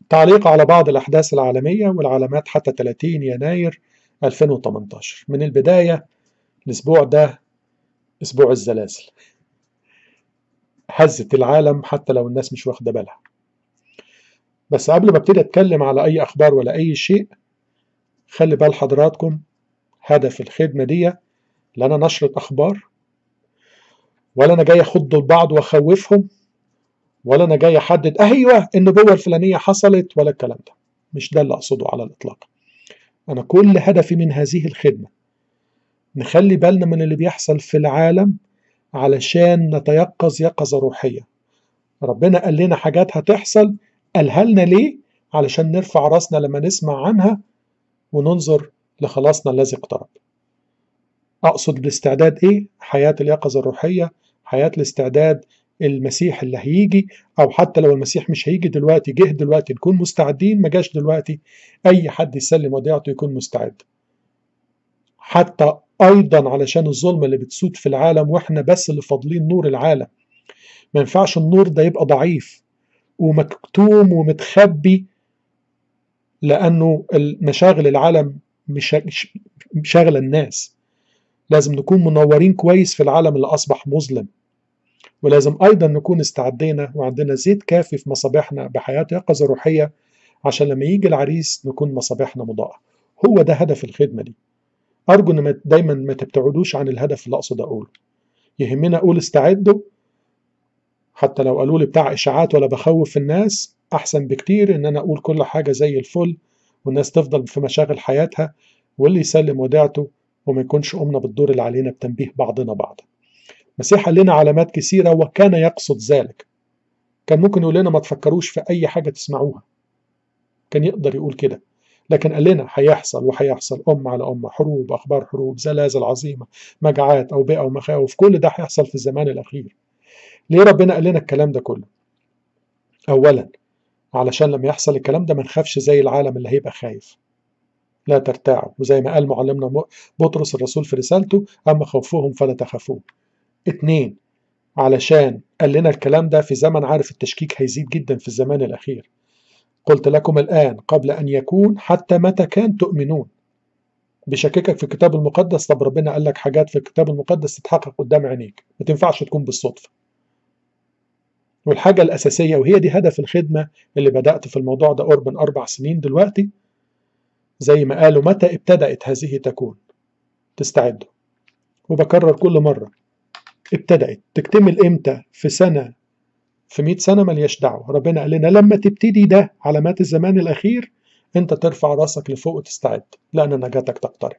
تعليق على بعض الأحداث العالمية والعلامات حتى 30 يناير 2018 من البداية الأسبوع ده أسبوع الزلازل هزت العالم حتى لو الناس مش واخدة بالها بس قبل ما ابتدي اتكلم على اي اخبار ولا اي شيء خلي بال حضراتكم هدف الخدمه دي لا انا نشره اخبار ولا انا جاي اخض البعض واخوفهم ولا انا جاي احدد ايوه النبوه الفلانيه حصلت ولا الكلام ده مش ده اللي اقصده على الاطلاق انا كل هدفي من هذه الخدمه نخلي بالنا من اللي بيحصل في العالم علشان نتيقظ يقظه روحيه ربنا قال لنا حاجات هتحصل قالها لنا ليه؟ علشان نرفع راسنا لما نسمع عنها وننظر لخلاصنا الذي اقترب. أقصد بالاستعداد إيه؟ حياة اليقظة الروحية، حياة الاستعداد المسيح اللي هيجي أو حتى لو المسيح مش هيجي دلوقتي جه دلوقتي نكون مستعدين ما جاش دلوقتي أي حد يسلم وديعته يكون مستعد. حتى أيضا علشان الظلم اللي بتسود في العالم وإحنا بس اللي فاضلين نور العالم. ما ينفعش النور ده يبقى ضعيف ومكتوم ومتخبي لأنه مشاغل العالم مش شاغلة الناس لازم نكون منورين كويس في العالم اللي أصبح مظلم ولازم أيضا نكون استعدينا وعندنا زيت كافي في مصابيحنا بحياة يقظة روحية عشان لما يجي العريس نكون مصابيحنا مضاءة هو ده هدف الخدمة دي أرجو إن دايما ما تبتعدوش عن الهدف اللي أقصد أقوله يهمنا أقول استعدوا حتى لو قالوا لي بتاع اشاعات ولا بخوف الناس احسن بكتير ان انا اقول كل حاجه زي الفل والناس تفضل في مشاغل حياتها واللي يسلم وديعته وما يكونش قمنا بالدور اللي علينا بتنبيه بعضنا بعض المسيح قال لنا علامات كثيره وكان يقصد ذلك كان ممكن يقول لنا ما تفكروش في اي حاجه تسمعوها كان يقدر يقول كده لكن قال لنا هيحصل وهيحصل أمة على أمة حروب أخبار حروب زلازل عظيمة مجاعات أوبئة ومخاوف كل ده هيحصل في الزمان الأخير ليه ربنا قال لنا الكلام ده كله اولا علشان لما يحصل الكلام ده ما نخافش زي العالم اللي هيبقى خايف لا ترتاعوا وزي ما قال معلمنا بطرس الرسول في رسالته اما خوفهم فلا تخافوه اتنين علشان قال لنا الكلام ده في زمن عارف التشكيك هيزيد جدا في الزمان الاخير قلت لكم الان قبل ان يكون حتى متى كان تؤمنون بيشككك في الكتاب المقدس طب ربنا قال لك حاجات في الكتاب المقدس تتحقق قدام عينيك ما تنفعش تكون بالصدفه والحاجة الأساسية وهي دي هدف الخدمة اللي بدأت في الموضوع ده قرب من أربع سنين دلوقتي زي ما قالوا متى ابتدأت هذه تكون تستعدوا وبكرر كل مرة ابتدأت تكتمل إمتى في سنة في 100 سنة ملياش دعوة ربنا قال لنا لما تبتدي ده علامات الزمان الأخير أنت ترفع راسك لفوق وتستعد لأن نجاتك تقترب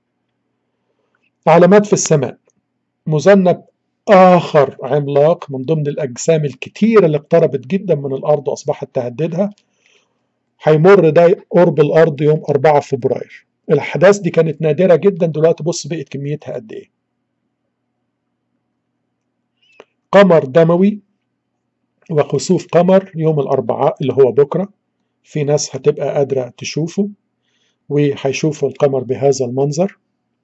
علامات في السماء مذنب آخر عملاق من ضمن الأجسام الكتيرة اللي اقتربت جدا من الأرض وأصبحت تهددها هيمر ده قرب الأرض يوم 4 فبراير الأحداث دي كانت نادرة جدا دلوقتي بص بقت كميتها قد إيه قمر دموي وخسوف قمر يوم الأربعاء اللي هو بكرة في ناس هتبقى قادرة تشوفه وهيشوفوا القمر بهذا المنظر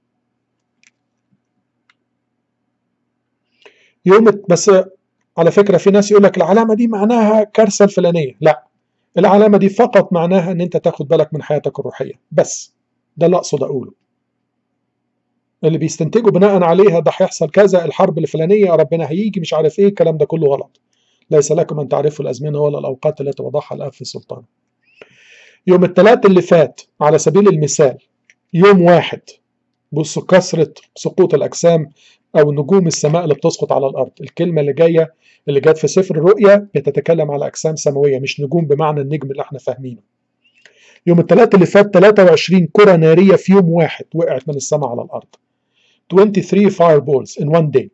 يوم بس على فكرة في ناس يقول لك العلامة دي معناها كارثة الفلانية لا العلامة دي فقط معناها ان انت تاخد بالك من حياتك الروحية بس ده اللي اقصد اقوله اللي بيستنتجوا بناء عليها ده هيحصل كذا الحرب الفلانية ربنا هيجي مش عارف ايه الكلام ده كله غلط ليس لكم ان تعرفوا الازمنة ولا الاوقات التي وضعها الاب في سلطانه يوم الثلاث اللي فات على سبيل المثال يوم واحد بصوا كثرة سقوط الأجسام أو نجوم السماء اللي بتسقط على الأرض الكلمة اللي جاية اللي جت في سفر الرؤيا بتتكلم على أجسام سماوية مش نجوم بمعنى النجم اللي احنا فاهمينه يوم الثلاث اللي فات 23 كرة نارية في يوم واحد وقعت من السماء على الأرض 23 fireballs in one day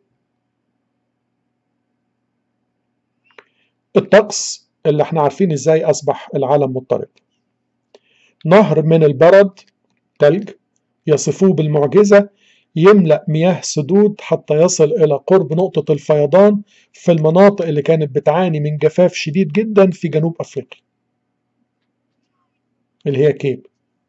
الطقس اللي احنا عارفين ازاي أصبح العالم مضطرب نهر من البرد تلج يصفوه بالمعجزة يملأ مياه سدود حتى يصل إلى قرب نقطة الفيضان في المناطق اللي كانت بتعاني من جفاف شديد جدا في جنوب أفريقيا اللي هي كيب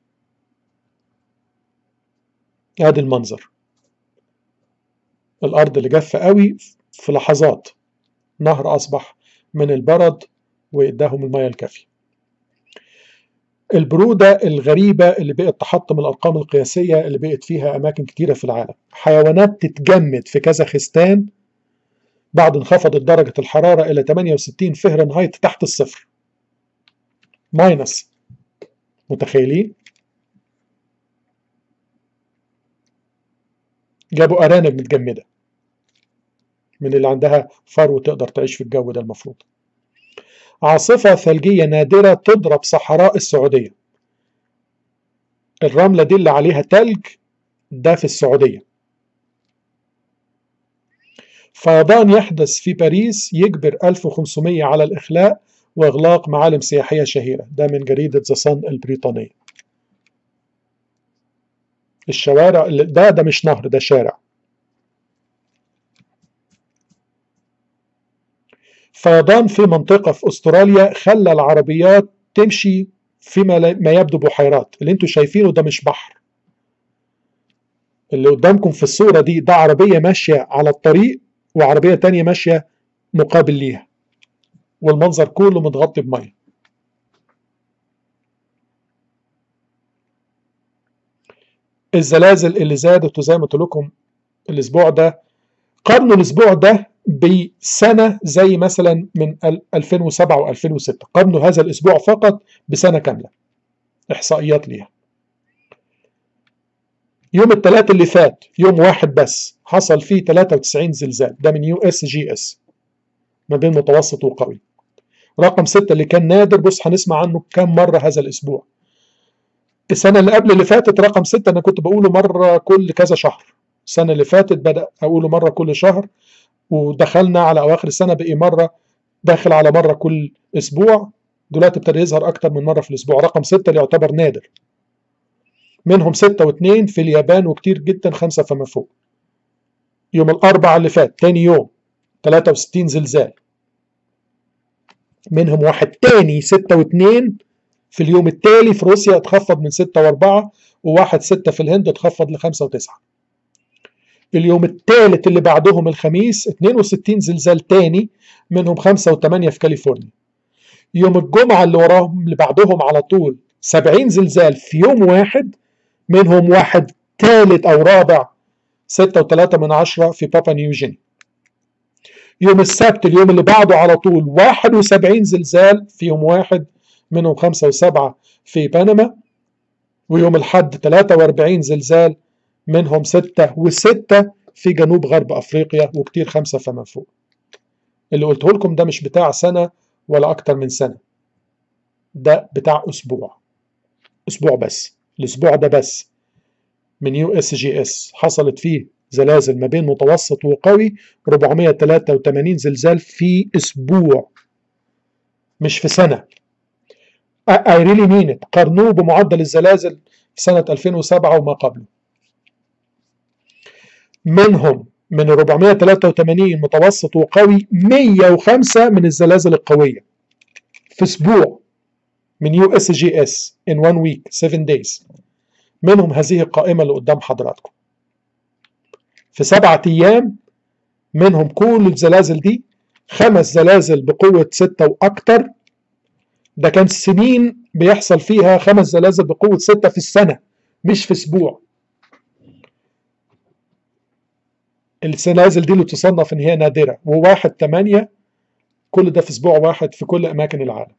ادي المنظر الأرض اللي جافة قوي في لحظات نهر أصبح من البرد وإداهم المياه الكافية البرودة الغريبة اللي بقت تحطم الأرقام القياسية اللي بقت فيها أماكن كتيرة في العالم حيوانات تتجمد في كازاخستان بعد انخفضت درجة الحرارة إلى 68 فهرنهايت تحت الصفر ماينس متخيلين جابوا أرانب متجمدة من اللي عندها فرو تقدر تعيش في الجو ده المفروض عاصفة ثلجية نادرة تضرب صحراء السعودية الرملة دي اللي عليها تلج ده في السعودية فيضان يحدث في باريس يجبر 1500 على الإخلاء وإغلاق معالم سياحية شهيرة ده من جريدة ذا صن البريطانية الشوارع ده ده مش نهر ده شارع فيضان في منطقة في أستراليا خلى العربيات تمشي فيما ما يبدو بحيرات اللي انتوا شايفينه ده مش بحر اللي قدامكم في الصورة دي ده عربية ماشية على الطريق وعربية تانية ماشية مقابل ليها والمنظر كله متغطي بمية الزلازل اللي زادت وزي ما قلت لكم الاسبوع ده قارنوا الاسبوع ده بسنه زي مثلا من 2007 و2006 قارنوا هذا الاسبوع فقط بسنه كامله احصائيات ليها يوم الثلاث اللي فات يوم واحد بس حصل فيه 93 زلزال ده من يو اس جي اس ما بين متوسط وقوي رقم ستة اللي كان نادر بص هنسمع عنه كم مرة هذا الأسبوع السنة اللي قبل اللي فاتت رقم ستة أنا كنت بقوله مرة كل كذا شهر السنة اللي فاتت بدأ أقوله مرة كل شهر ودخلنا على أواخر السنة بقي مرة داخل على مرة كل أسبوع دلوقتي ابتدى يظهر أكتر من مرة في الأسبوع رقم ستة اللي يعتبر نادر منهم ستة واثنين في اليابان وكتير جدا خمسة فما فوق يوم الأربعاء اللي فات تاني يوم 63 زلزال منهم واحد تاني ستة واثنين في اليوم التالي في روسيا اتخفض من ستة وأربعة وواحد ستة في الهند اتخفض لخمسة وتسعة اليوم الثالث اللي بعدهم الخميس 62 زلزال تاني منهم خمسة وثمانية في كاليفورنيا يوم الجمعة اللي وراهم اللي بعدهم على طول 70 زلزال في يوم واحد منهم واحد ثالث أو رابع ستة وثلاثة من عشرة في بابا نيوجيني يوم السبت اليوم اللي بعده على طول 71 زلزال في يوم واحد منهم خمسة وسبعة في بنما ويوم الحد 43 زلزال منهم ستة وستة في جنوب غرب أفريقيا وكتير خمسة فما فوق اللي قلته لكم ده مش بتاع سنة ولا أكتر من سنة ده بتاع أسبوع أسبوع بس الأسبوع ده بس من يو اس جي اس حصلت فيه زلازل ما بين متوسط وقوي 483 زلزال في أسبوع مش في سنة I really mean it قارنوه بمعدل الزلازل في سنة 2007 وما قبله منهم من 483 متوسط وقوي 105 من الزلازل القوية في أسبوع من يو اس جي اس in one week 7 days منهم هذه القائمة اللي قدام حضراتكم في سبعة أيام منهم كل الزلازل دي خمس زلازل بقوة ستة وأكتر ده كان سنين بيحصل فيها خمس زلازل بقوة ستة في السنة مش في أسبوع الزلازل دي اللي تصنف إن هي نادرة وواحد تمانية كل ده في أسبوع واحد في كل أماكن العالم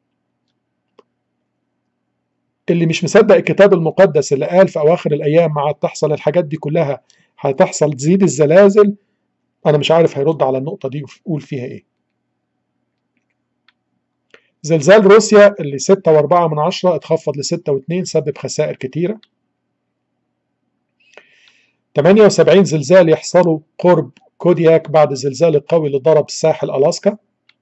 اللي مش مصدق الكتاب المقدس اللي قال في أواخر الأيام مع تحصل الحاجات دي كلها هتحصل تزيد الزلازل أنا مش عارف هيرد على النقطة دي ويقول فيها إيه زلزال روسيا اللي ستة وأربعة من عشرة اتخفض لستة واتنين سبب خسائر كتيرة 78 زلزال يحصلوا قرب كودياك بعد الزلزال القوي اللي ضرب ساحل ألاسكا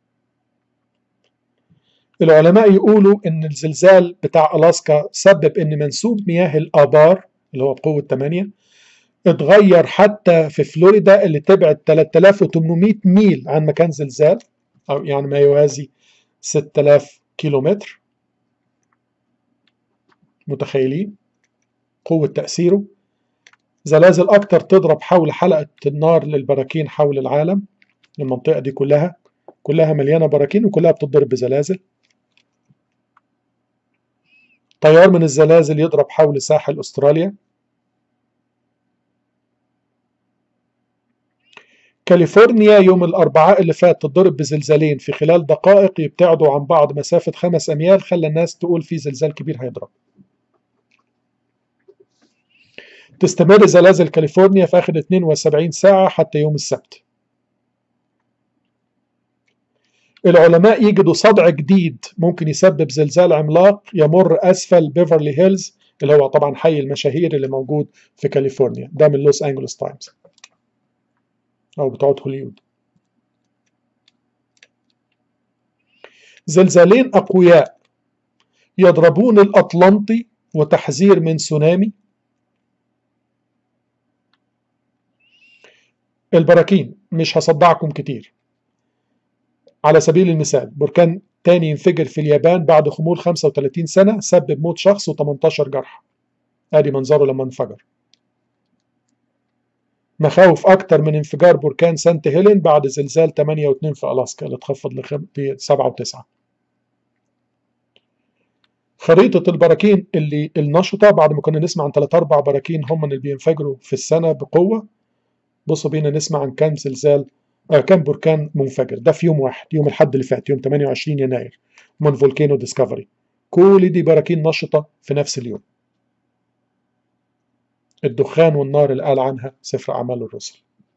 العلماء يقولوا ان الزلزال بتاع ألاسكا سبب ان منسوب مياه الآبار اللي هو بقوة 8 اتغير حتى في فلوريدا اللي تبعد 3800 ميل عن مكان زلزال أو يعني ما يوازي 6000 كيلومتر متخيلين قوة تأثيره زلازل أكتر تضرب حول حلقة النار للبراكين حول العالم المنطقة دي كلها كلها مليانة براكين وكلها بتضرب بزلازل تيار من الزلازل يضرب حول ساحل أستراليا كاليفورنيا يوم الأربعاء اللي فات تضرب بزلزالين في خلال دقائق يبتعدوا عن بعض مسافة خمس أميال خلى الناس تقول في زلزال كبير هيضرب تستمر زلازل كاليفورنيا في آخر 72 ساعة حتى يوم السبت العلماء يجدوا صدع جديد ممكن يسبب زلزال عملاق يمر أسفل بيفرلي هيلز اللي هو طبعا حي المشاهير اللي موجود في كاليفورنيا ده من لوس أنجلوس تايمز أو بتوع هوليود زلزالين أقوياء يضربون الأطلنطي وتحذير من سونامي البراكين مش هصدعكم كتير على سبيل المثال بركان تاني ينفجر في اليابان بعد خمول 35 سنة سبب موت شخص و18 جرح ادي منظره لما انفجر مخاوف أكتر من انفجار بركان سانت هيلين بعد زلزال 8 و2 في ألاسكا اللي اتخفض ل 7 و9 خريطة البراكين اللي النشطة بعد ما كنا نسمع عن 3 4 براكين هم اللي بينفجروا في السنة بقوة بصوا بينا نسمع عن كام زلزال آه كام بركان منفجر ده في يوم واحد يوم الحد اللي فات يوم 28 يناير من فولكانو ديسكفري كل دي براكين نشطة في نفس اليوم الدخان والنار اللي قال عنها سفر أعمال الرسل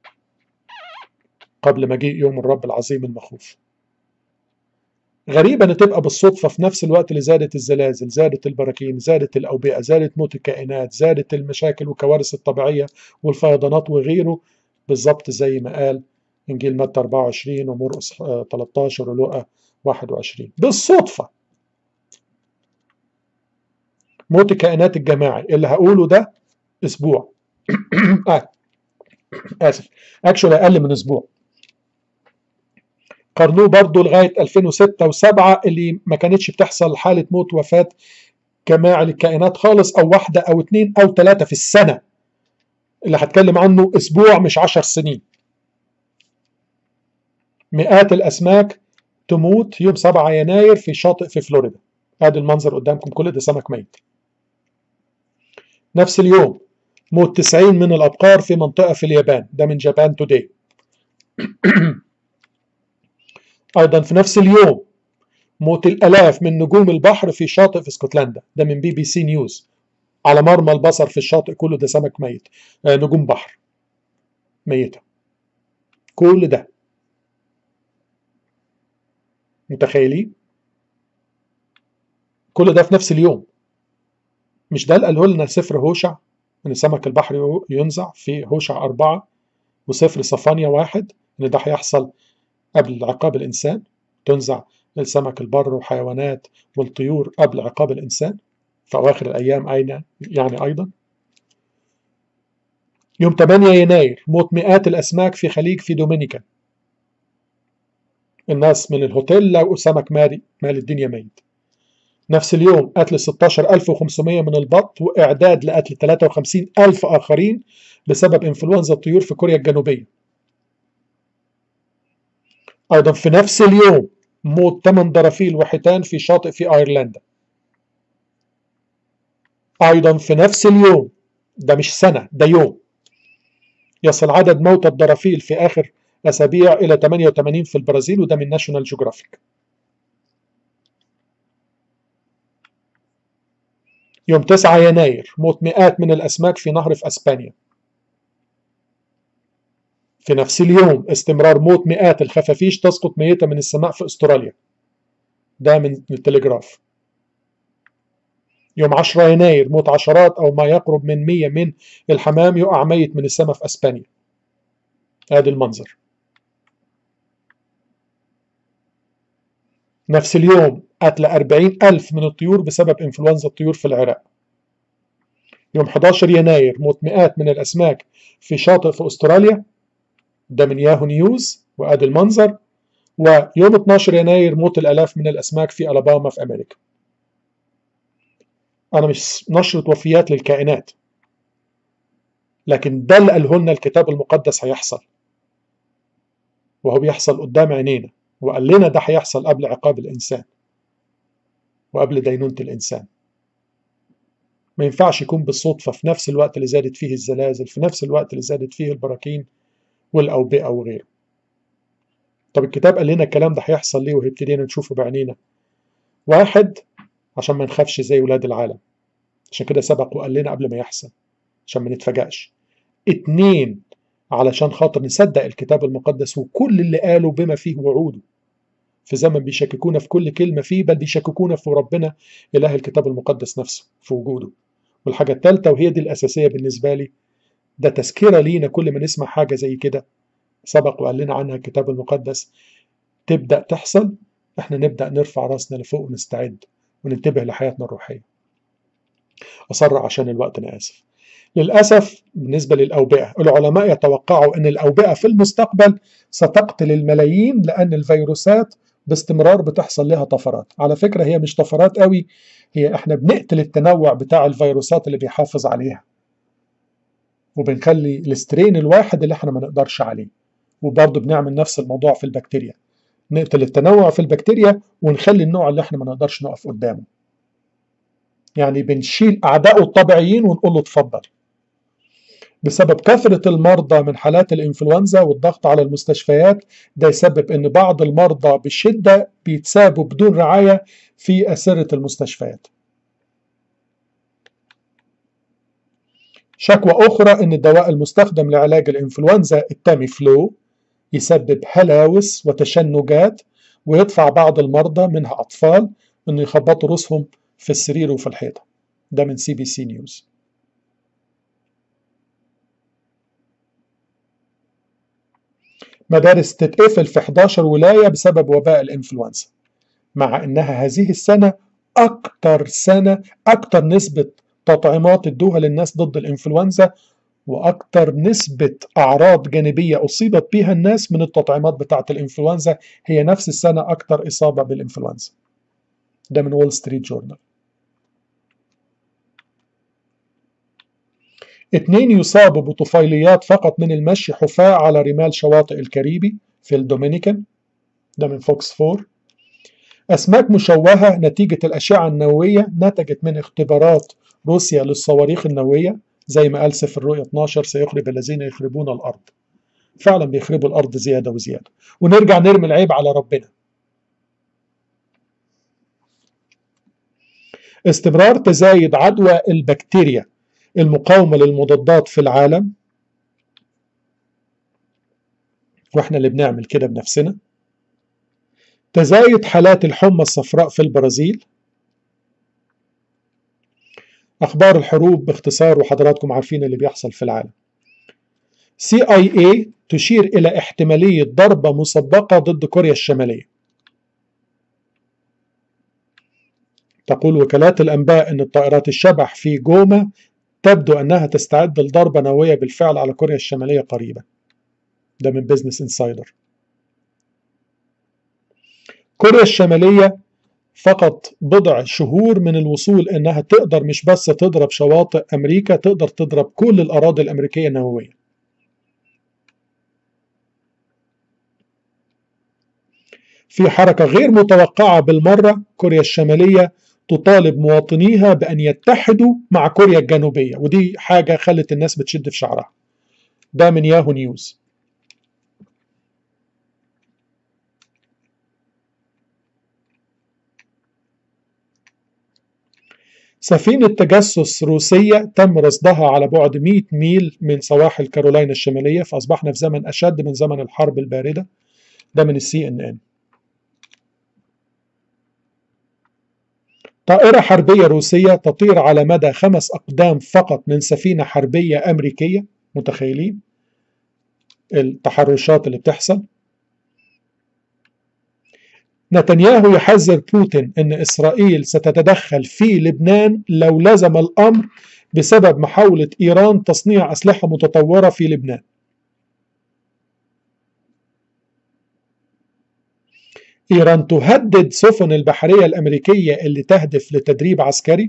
قبل مجيء يوم الرب العظيم المخوف غريبة أن تبقى بالصدفة في نفس الوقت اللي زادت الزلازل زادت البراكين زادت الأوبئة زادت موت الكائنات زادت المشاكل والكوارث الطبيعية والفيضانات وغيره بالظبط زي ما قال إنجيل متى 24 ومرقس 13 ولوقا 21 بالصدفة موت الكائنات الجماعي اللي هقوله ده اسبوع آه. اسف اكشولي اقل من اسبوع قارنوه برضه لغايه 2006 و7 اللي ما كانتش بتحصل حاله موت وفاه جماعي للكائنات خالص او واحده او اثنين او ثلاثه في السنه اللي هتكلم عنه اسبوع مش 10 سنين مئات الاسماك تموت يوم 7 يناير في شاطئ في فلوريدا ادي المنظر قدامكم كل ده سمك ميت نفس اليوم موت 90 من الأبقار في منطقة في اليابان ده من جابان توداي أيضا في نفس اليوم موت الآلاف من نجوم البحر في شاطئ في اسكتلندا ده من بي بي سي نيوز على مرمى البصر في الشاطئ كله ده سمك ميت آه نجوم بحر ميتة كل ده متخيلين كل ده في نفس اليوم مش ده اللي قاله لنا سفر هوشع ان سمك البحر ينزع في هوشع أربعة وسفر صفانيا واحد ان ده هيحصل قبل عقاب الإنسان تنزع السمك البر وحيوانات والطيور قبل عقاب الإنسان في أواخر الأيام أين يعني أيضا يوم 8 يناير موت مئات الأسماك في خليج في دومينيكا الناس من الهوتيل لقوا سمك مالي مال الدنيا ميت نفس اليوم قتل 16500 من البط وإعداد لقتل 53000 آخرين بسبب إنفلونزا الطيور في كوريا الجنوبية أيضا في نفس اليوم موت 8 درافيل وحيتان في شاطئ في أيرلندا أيضا في نفس اليوم ده مش سنة ده يوم يصل عدد موتى الدرافيل في آخر أسابيع إلى 88 في البرازيل وده من ناشونال جيوغرافيك يوم 9 يناير موت مئات من الأسماك في نهر في أسبانيا في نفس اليوم استمرار موت مئات الخفافيش تسقط ميتة من السماء في أستراليا ده من التلغراف يوم 10 يناير موت عشرات أو ما يقرب من 100 من الحمام يقع ميت من السماء في أسبانيا هذا المنظر نفس اليوم قتل 40 ألف من الطيور بسبب إنفلونزا الطيور في العراق يوم 11 يناير موت مئات من الأسماك في شاطئ في أستراليا ده من ياهو نيوز وأدي المنظر ويوم 12 يناير موت الآلاف من الأسماك في ألاباما في أمريكا أنا مش نشرة وفيات للكائنات لكن ده اللي قاله لنا الكتاب المقدس هيحصل وهو بيحصل قدام عينينا وقال لنا ده هيحصل قبل عقاب الإنسان وقبل دينونة الإنسان ما ينفعش يكون بالصدفة في نفس الوقت اللي زادت فيه الزلازل في نفس الوقت اللي زادت فيه البراكين والأوبئة وغيره طب الكتاب قال لنا الكلام ده هيحصل ليه وهيبتدينا نشوفه بعينينا واحد عشان ما نخافش زي ولاد العالم عشان كده سبق وقال لنا قبل ما يحصل عشان ما نتفاجئش اتنين علشان خاطر نصدق الكتاب المقدس وكل اللي قاله بما فيه وعوده في زمن بيشككونا في كل كلمة فيه بل بيشككونا في ربنا إله الكتاب المقدس نفسه في وجوده والحاجة الثالثة وهي دي الأساسية بالنسبة لي ده تذكرة لينا كل ما نسمع حاجة زي كده سبق وقال لنا عنها الكتاب المقدس تبدأ تحصل احنا نبدأ نرفع راسنا لفوق ونستعد وننتبه لحياتنا الروحية أسرع عشان الوقت أنا آسف للأسف بالنسبة للأوبئة العلماء يتوقعوا أن الأوبئة في المستقبل ستقتل الملايين لأن الفيروسات باستمرار بتحصل لها طفرات على فكرة هي مش طفرات قوي هي احنا بنقتل التنوع بتاع الفيروسات اللي بيحافظ عليها وبنخلي السترين الواحد اللي احنا ما نقدرش عليه وبرضه بنعمل نفس الموضوع في البكتيريا نقتل التنوع في البكتيريا ونخلي النوع اللي احنا ما نقدرش نقف قدامه يعني بنشيل أعدائه الطبيعيين ونقول له اتفضل بسبب كثرة المرضى من حالات الإنفلونزا والضغط على المستشفيات ده يسبب أن بعض المرضى بشدة بيتسابوا بدون رعاية في أسرة المستشفيات شكوى أخرى أن الدواء المستخدم لعلاج الإنفلونزا التامي فلو يسبب هلاوس وتشنجات ويدفع بعض المرضى منها أطفال أنه يخبطوا رؤوسهم في السرير وفي الحيطة ده من سي بي سي نيوز مدارس تتقفل في 11 ولاية بسبب وباء الإنفلونزا مع أنها هذه السنة أكتر سنة أكتر نسبة تطعيمات ادوها للناس ضد الإنفلونزا وأكتر نسبة أعراض جانبية أصيبت بها الناس من التطعيمات بتاعة الإنفلونزا هي نفس السنة أكتر إصابة بالإنفلونزا ده من وول ستريت جورنال اثنين يصابوا بطفيليات فقط من المشي حفاة على رمال شواطئ الكاريبي في الدومينيكان ده من فوكس 4 أسماك مشوهة نتيجة الأشعة النووية نتجت من اختبارات روسيا للصواريخ النووية زي ما قال سفر الرؤيا 12 سيخرب الذين يخربون الأرض فعلا بيخربوا الأرض زيادة وزيادة ونرجع نرمي العيب على ربنا استمرار تزايد عدوى البكتيريا المقاومة للمضادات في العالم واحنا اللي بنعمل كده بنفسنا تزايد حالات الحمى الصفراء في البرازيل أخبار الحروب باختصار وحضراتكم عارفين اللي بيحصل في العالم CIA تشير إلى احتمالية ضربة مسبقة ضد كوريا الشمالية تقول وكالات الأنباء أن الطائرات الشبح في جوما تبدو أنها تستعد لضربة نووية بالفعل على كوريا الشمالية قريبا ده من بزنس انسايدر كوريا الشمالية فقط بضع شهور من الوصول انها تقدر مش بس تضرب شواطئ امريكا تقدر تضرب كل الاراضي الامريكيه النوويه في حركه غير متوقعه بالمره كوريا الشماليه تطالب مواطنيها بان يتحدوا مع كوريا الجنوبيه ودي حاجه خلت الناس بتشد في شعرها ده من ياهو نيوز سفينة تجسس روسية تم رصدها على بعد 100 ميل من سواحل كارولاينا الشمالية فأصبحنا في زمن أشد من زمن الحرب الباردة ده من السي ان ان طائرة حربية روسية تطير على مدى خمس أقدام فقط من سفينة حربية أمريكية متخيلين التحرشات اللي بتحصل نتنياهو يحذر بوتين أن إسرائيل ستتدخل في لبنان لو لزم الأمر بسبب محاولة إيران تصنيع أسلحة متطورة في لبنان إيران تهدد سفن البحرية الأمريكية اللي تهدف لتدريب عسكري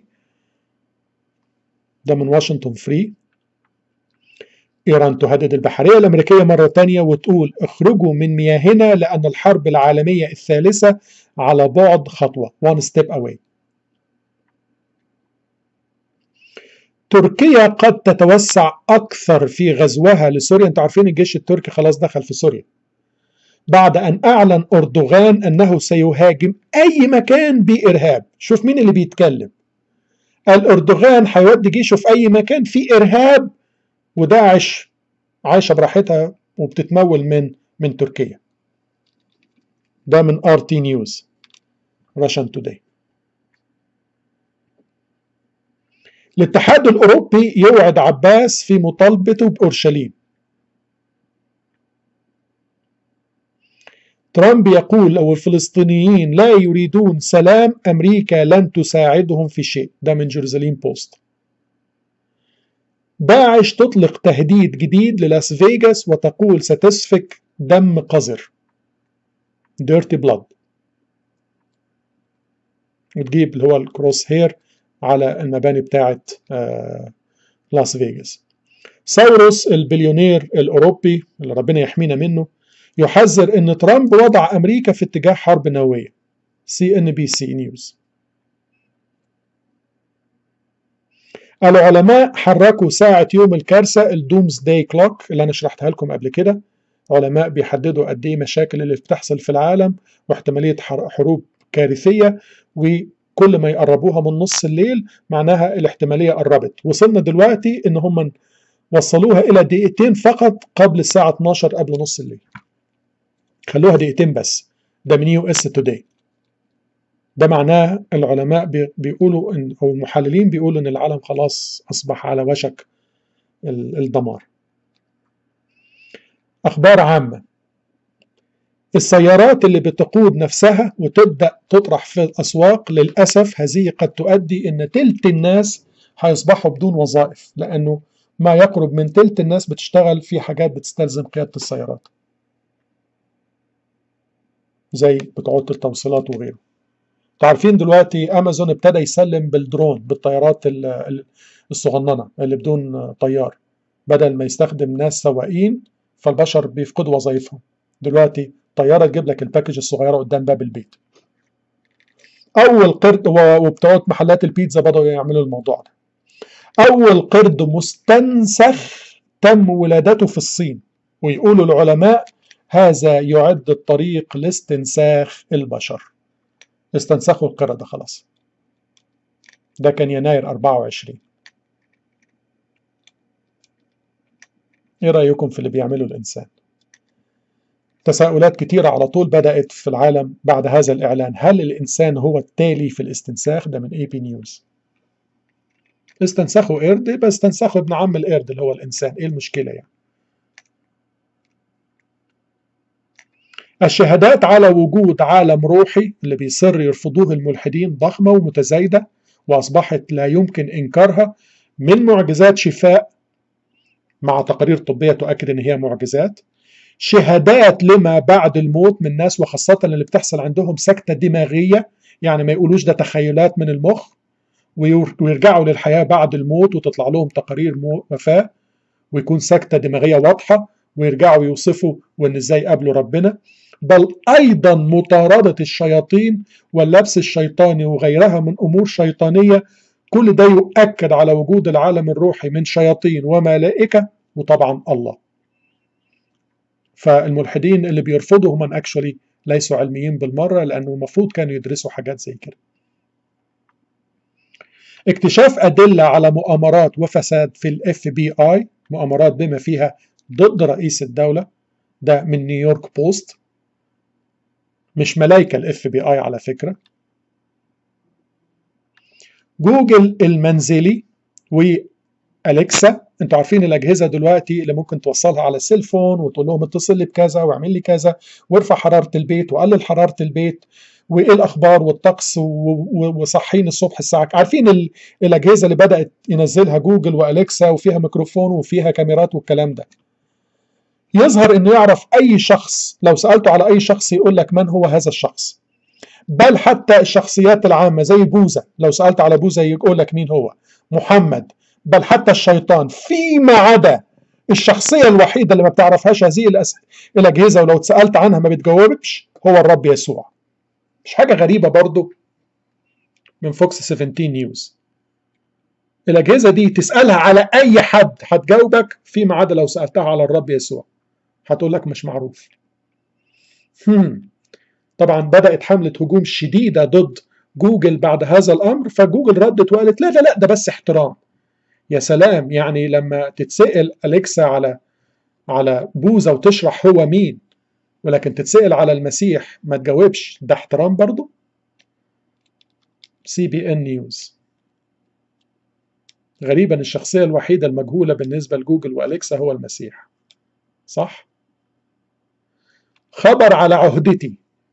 ده من واشنطن فري إيران تهدد البحرية الأمريكية مرة تانية وتقول اخرجوا من مياهنا لأن الحرب العالمية الثالثة على بعد خطوة one step away تركيا قد تتوسع أكثر في غزوها لسوريا أنتوا عارفين الجيش التركي خلاص دخل في سوريا بعد أن أعلن أردوغان أنه سيهاجم أي مكان بإرهاب شوف مين اللي بيتكلم الأردوغان هيودي جيشه في أي مكان في إرهاب وداعش عايشة براحتها وبتتمول من من تركيا ده من ار تي نيوز راشن توداي الاتحاد الأوروبي يوعد عباس في مطالبته بأورشليم ترامب يقول لو الفلسطينيين لا يريدون سلام أمريكا لن تساعدهم في شيء ده من جيروزاليم بوست داعش تطلق تهديد جديد للاس فيغاس وتقول ستسفك دم قذر ديرتي بلاد وتجيب اللي هو الكروس هير على المباني بتاعه آه لاس فيغاس ساوروس البليونير الأوروبي اللي ربنا يحمينا منه يحذر ان ترامب وضع امريكا في اتجاه حرب نوويه سي ان بي سي نيوز العلماء حركوا ساعة يوم الكارثة الدومز داي كلوك اللي أنا شرحتها لكم قبل كده علماء بيحددوا قد إيه مشاكل اللي بتحصل في العالم واحتمالية حروب كارثية وكل ما يقربوها من نص الليل معناها الاحتمالية قربت وصلنا دلوقتي إن هم وصلوها إلى دقيقتين فقط قبل الساعة 12 قبل نص الليل خلوها دقيقتين بس ده من يو اس توداي ده معناه العلماء بيقولوا ان او المحللين بيقولوا ان العالم خلاص اصبح على وشك الدمار اخبار عامه السيارات اللي بتقود نفسها وتبدا تطرح في الاسواق للاسف هذه قد تؤدي ان تلت الناس هيصبحوا بدون وظائف لانه ما يقرب من تلت الناس بتشتغل في حاجات بتستلزم قياده السيارات زي بتوع التوصيلات وغيره عارفين دلوقتي امازون ابتدى يسلم بالدرون بالطيارات الصغننه اللي بدون طيار بدل ما يستخدم ناس سواقين فالبشر بيفقدوا وظائفهم دلوقتي طياره تجيب لك الباكج الصغيره قدام باب البيت اول قرد وبتوع محلات البيتزا بدأوا يعملوا الموضوع ده اول قرد مستنسخ تم ولادته في الصين ويقولوا العلماء هذا يعد الطريق لاستنساخ البشر استنسخوا القردة خلاص ده كان يناير 24 ايه رأيكم في اللي بيعمله الإنسان تساؤلات كتيرة على طول بدأت في العالم بعد هذا الإعلان هل الإنسان هو التالي في الاستنساخ ده من اي بي نيوز استنسخوا قرد يبقى استنسخوا ابن عم القرد اللي هو الإنسان ايه المشكلة يعني الشهادات على وجود عالم روحي اللي بيصر يرفضوه الملحدين ضخمة ومتزايدة وأصبحت لا يمكن إنكارها من معجزات شفاء مع تقارير طبية تؤكد إن هي معجزات شهادات لما بعد الموت من ناس وخاصة اللي بتحصل عندهم سكتة دماغية يعني ما يقولوش ده تخيلات من المخ ويرجعوا للحياة بعد الموت وتطلع لهم تقارير وفاة ويكون سكتة دماغية واضحة ويرجعوا يوصفوا وإن إزاي قابلوا ربنا بل أيضا مطاردة الشياطين واللبس الشيطاني وغيرها من أمور شيطانية كل ده يؤكد على وجود العالم الروحي من شياطين وملائكة وطبعا الله فالملحدين اللي بيرفضوا هم اكشولي ليسوا علميين بالمرة لأنه المفروض كانوا يدرسوا حاجات زي كده اكتشاف أدلة على مؤامرات وفساد في الاف بي اي مؤامرات بما فيها ضد رئيس الدولة ده من نيويورك بوست مش ملايكة الاف بي اي على فكرة جوجل المنزلي واليكسا انتوا عارفين الاجهزه دلوقتي اللي ممكن توصلها على السيلفون وتقول لهم اتصل لي بكذا واعمل لي كذا وارفع حراره البيت وقلل حراره البيت وايه الاخبار والطقس وصحيني الصبح الساعه عارفين الاجهزه اللي بدات ينزلها جوجل واليكسا وفيها ميكروفون وفيها كاميرات والكلام ده يظهر انه يعرف اي شخص لو سالته على اي شخص يقول لك من هو هذا الشخص بل حتى الشخصيات العامه زي بوذا لو سالت على بوذا يقول لك مين هو محمد بل حتى الشيطان فيما عدا الشخصية الوحيدة اللي ما بتعرفهاش هذه الأس... الأجهزة ولو اتسألت عنها ما بتجاوبش هو الرب يسوع مش حاجة غريبة برضو من فوكس 17 نيوز الأجهزة دي تسألها على أي حد هتجاوبك فيما عدا لو سألتها على الرب يسوع هتقول لك مش معروف هم. طبعا بدأت حملة هجوم شديدة ضد جوجل بعد هذا الأمر فجوجل ردت وقالت لا لا لا ده بس احترام يا سلام يعني لما تتسأل أليكسا على على بوذا وتشرح هو مين ولكن تتسأل على المسيح ما تجاوبش ده احترام برضه سي بي ان نيوز غريبا الشخصية الوحيدة المجهولة بالنسبة لجوجل وأليكسا هو المسيح صح؟ خبر على عهدتي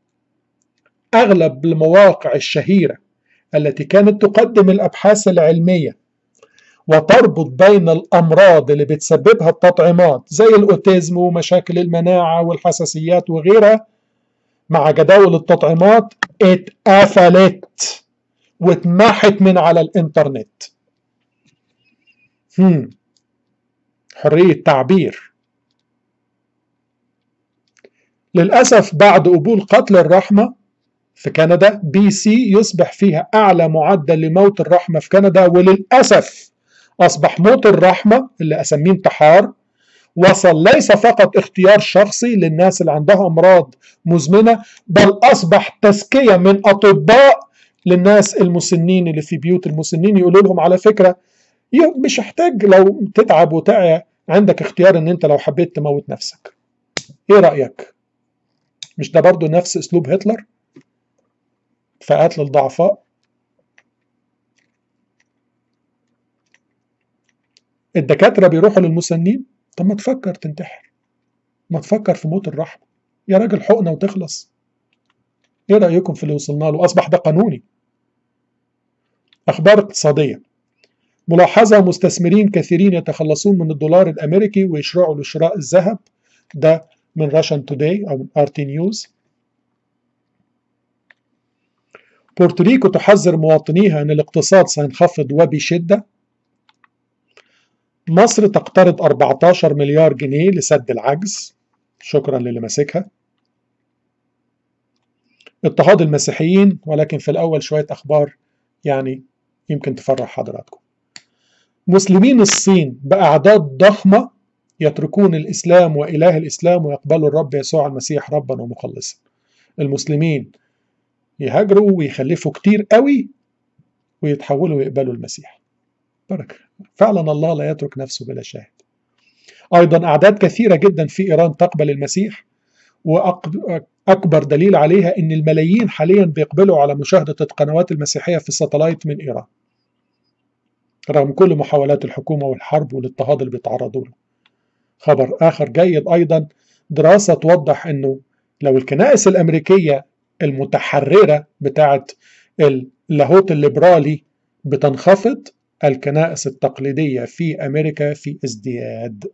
أغلب المواقع الشهيرة التي كانت تقدم الأبحاث العلمية وتربط بين الأمراض اللي بتسببها التطعيمات زي الأوتيزم ومشاكل المناعة والحساسيات وغيرها مع جداول التطعيمات اتقفلت واتمحت من على الإنترنت هم. حرية تعبير للأسف بعد قبول قتل الرحمة في كندا بي سي يصبح فيها أعلى معدل لموت الرحمة في كندا وللأسف أصبح موت الرحمة اللي أسميه انتحار وصل ليس فقط اختيار شخصي للناس اللي عندها أمراض مزمنة بل أصبح تزكية من أطباء للناس المسنين اللي في بيوت المسنين يقولوا لهم على فكرة مش محتاج لو تتعب وتعيا عندك اختيار ان انت لو حبيت تموت نفسك ايه رأيك مش ده برضو نفس اسلوب هتلر في قتل الضعفاء الدكاترة بيروحوا للمسنين طب ما تفكر تنتحر ما تفكر في موت الرحمة يا راجل حقنة وتخلص ايه رأيكم في اللي وصلنا له اصبح ده قانوني اخبار اقتصادية ملاحظة مستثمرين كثيرين يتخلصون من الدولار الامريكي ويشرعوا لشراء الذهب ده من راشن توداي او من ارتي نيوز بورتوريكو تحذر مواطنيها ان الاقتصاد سينخفض وبشده مصر تقترض 14 مليار جنيه لسد العجز شكرا للي ماسكها اضطهاد المسيحيين ولكن في الأول شوية أخبار يعني يمكن تفرح حضراتكم مسلمين الصين بأعداد ضخمة يتركون الإسلام وإله الإسلام ويقبلوا الرب يسوع المسيح ربا ومخلصا المسلمين يهاجروا ويخلفوا كتير قوي ويتحولوا ويقبلوا المسيح بركة فعلا الله لا يترك نفسه بلا شاهد أيضا أعداد كثيرة جدا في إيران تقبل المسيح وأكبر دليل عليها أن الملايين حاليا بيقبلوا على مشاهدة القنوات المسيحية في الساتلايت من إيران رغم كل محاولات الحكومة والحرب والاضطهاد اللي بيتعرضوا له خبر آخر جيد أيضا دراسة توضح أنه لو الكنائس الأمريكية المتحررة بتاعت اللاهوت الليبرالي بتنخفض الكنائس التقليدية في أمريكا في ازدياد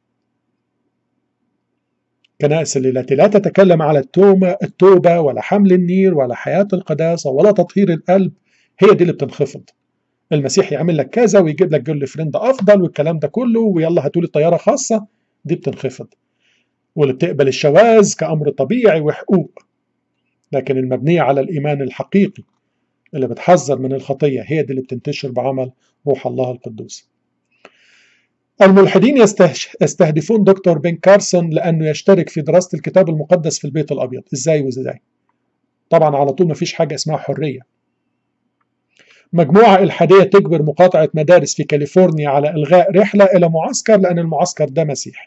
الكنائس التي لا تتكلم على التوبة, التوبة ولا حمل النير ولا حياة القداسة ولا تطهير القلب هي دي اللي بتنخفض المسيح يعمل لك كذا ويجيب لك جول فريند أفضل والكلام ده كله ويلا هاتولي طيارة خاصة دي بتنخفض واللي بتقبل الشواذ كأمر طبيعي وحقوق لكن المبنية على الإيمان الحقيقي اللي بتحذر من الخطية هي دي اللي بتنتشر بعمل روح الله القدوس الملحدين يستهدفون دكتور بن كارسون لأنه يشترك في دراسة الكتاب المقدس في البيت الأبيض إزاي وإزاي طبعا على طول مفيش حاجة اسمها حرية مجموعة إلحادية تجبر مقاطعة مدارس في كاليفورنيا على إلغاء رحلة إلى معسكر لأن المعسكر ده مسيحي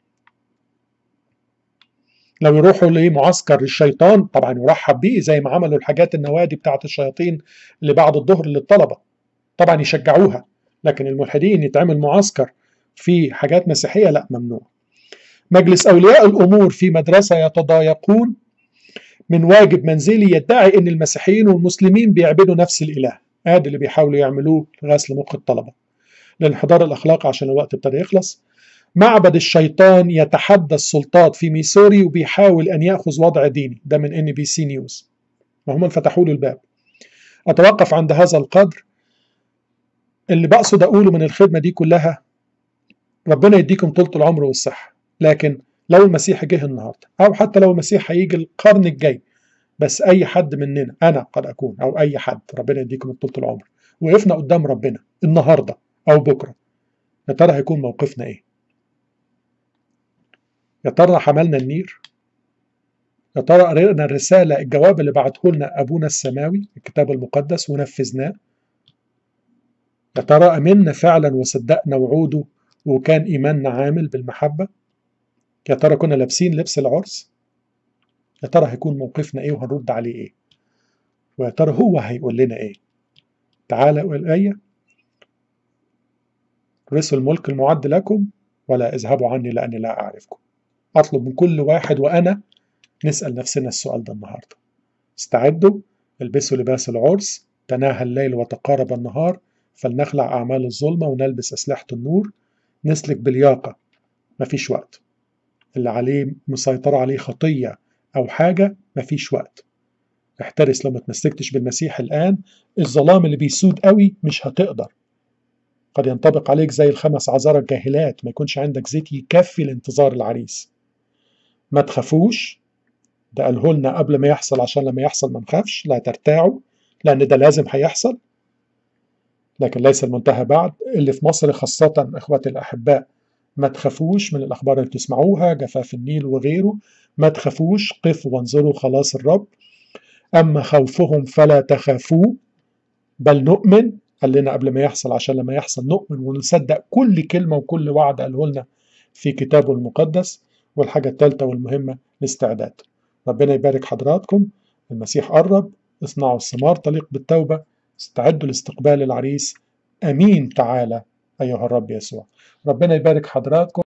لو يروحوا لمعسكر الشيطان طبعا يرحب بيه زي ما عملوا الحاجات النوادي بتاعت الشياطين اللي بعد الظهر للطلبة طبعا يشجعوها لكن الملحدين يتعمل معسكر في حاجات مسيحية لا ممنوع مجلس أولياء الأمور في مدرسة يتضايقون من واجب منزلي يدعي أن المسيحيين والمسلمين بيعبدوا نفس الإله هذا اللي بيحاولوا يعملوه لغسل مخ الطلبة لانحدار الأخلاق عشان الوقت ابتدى يخلص معبد الشيطان يتحدى السلطات في ميسوري وبيحاول أن يأخذ وضع ديني ده من ان بي سي نيوز وهم فتحوا له الباب أتوقف عند هذا القدر اللي بقصد أقوله من الخدمة دي كلها ربنا يديكم طولة العمر والصحة لكن لو المسيح جه النهاردة أو حتى لو المسيح هيجي القرن الجاي بس أي حد مننا أنا قد أكون أو أي حد ربنا يديكم طولة العمر وقفنا قدام ربنا النهاردة أو بكرة يا ترى هيكون موقفنا إيه؟ يا ترى حملنا النير؟ يا ترى قرينا الرسالة الجواب اللي بعته لنا أبونا السماوي الكتاب المقدس ونفذناه؟ يا ترى أمنا فعلا وصدقنا وعوده وكان إيماننا عامل بالمحبة؟ يا ترى كنا لابسين لبس العرس؟ يا ترى هيكون موقفنا إيه وهنرد عليه إيه؟ ويا ترى هو هيقول لنا إيه؟ تعالى إلي رثوا الملك المعد لكم ولا اذهبوا عني لأني لا أعرفكم أطلب من كل واحد وأنا نسأل نفسنا السؤال ده النهاردة استعدوا البسوا لباس العرس تناهى الليل وتقارب النهار فلنخلع أعمال الظلمة ونلبس أسلحة النور نسلك بلياقة مفيش وقت اللي عليه مسيطرة عليه خطية أو حاجة مفيش وقت احترس لو ما تمسكتش بالمسيح الآن الظلام اللي بيسود قوي مش هتقدر قد ينطبق عليك زي الخمس عذارى الجاهلات ما يكونش عندك زيت يكفي لانتظار العريس ما تخافوش ده قاله لنا قبل ما يحصل عشان لما يحصل ما نخافش لا ترتاعوا لأن ده لازم هيحصل لكن ليس المنتهى بعد اللي في مصر خاصة إخواتي الأحباء ما تخافوش من الأخبار اللي بتسمعوها جفاف النيل وغيره ما تخافوش قفوا وانظروا خلاص الرب أما خوفهم فلا تخافوا بل نؤمن قال لنا قبل ما يحصل عشان لما يحصل نؤمن ونصدق كل كلمة وكل وعد قاله لنا في كتابه المقدس والحاجة الثالثة والمهمة الاستعداد ربنا يبارك حضراتكم المسيح قرب اصنعوا الثمار طليق بالتوبة استعدوا لاستقبال العريس أمين تعالى أيها الرب يسوع ربنا يبارك حضراتكم